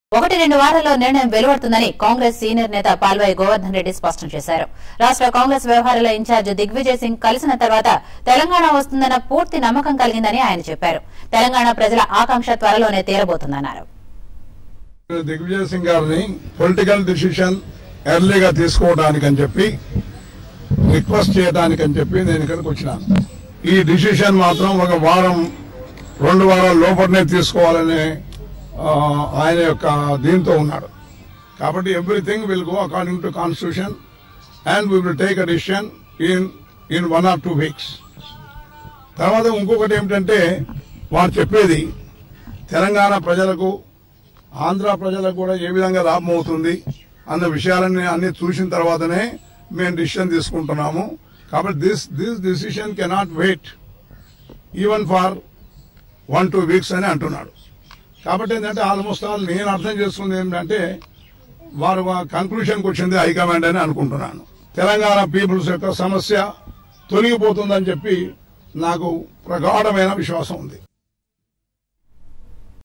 ఒకటి రెండు వారాల్లో నిర్ణయం వెలువడుతుందని కాంగ్రెస్ సీనియర్ నేత పాల్వాయి గోవర్ధన్ రెడ్డి స్పష్టం చేశారు రాష్ట్ర కాంగ్రెస్ వ్యవహారాల ఇన్ఛార్జ్ దిగ్విజయ్ సింగ్ కలిసిన తర్వాత తెలంగాణ వస్తుందన్న పూర్తి నమ్మకం కలిగిందని ఆయన చెప్పారు తెలంగాణ ప్రజల ఆకాంక్ష త్వరలోనే తీరబోతుందన్నారు దిగ్విజయ్ సింగ్ గారిని పొలిటికల్ డిసిషన్ ఎర్లీగా తీసుకోవడానికి అని చెప్పి రిక్వెస్ట్ చేయడానికి అని చెప్పి నేను ఇక్కడికి వచ్చినాను ఈ డిసిషన్ మాత్రం ఒక వారం రెండు వారాల లోపలనే తీసుకోవాలనే ఆ, ఆయన యొక్క దీంతో ఉన్నాడు కాబట్టి everything will go according to constitution and we will take a decision in in one or two weeks తర్వాత ఇంకొకటి ఏమిటంటే వారు చెప్పేది తెలంగాణ ప్రజలకు ఆంధ్ర ప్రజలకు కూడా ఏ విధంగా లాభం అవుతుంది అన్న విషయాలన్నీ అన్ని చూసిన తర్వాతనే మేము డిసిషన్ తీసుకుంటున్నాము కాబట్టి this this decision cannot wait even for one two weeks అని అంటున్నాడు కాబట్టి ఏంటంటే ఆల్మోస్ట్ ఆల్ నేను అర్థం చేసుకుంది ఏంటంటే వారు కన్క్లూషన్కి వచ్చింది హైకమాండ్ అని అనుకుంటున్నాను తెలంగాణ పీపుల్స్ యొక్క సమస్య తొలగిపోతుందని చెప్పి నాకు ప్రగాఢమైన విశ్వాసం ఉంది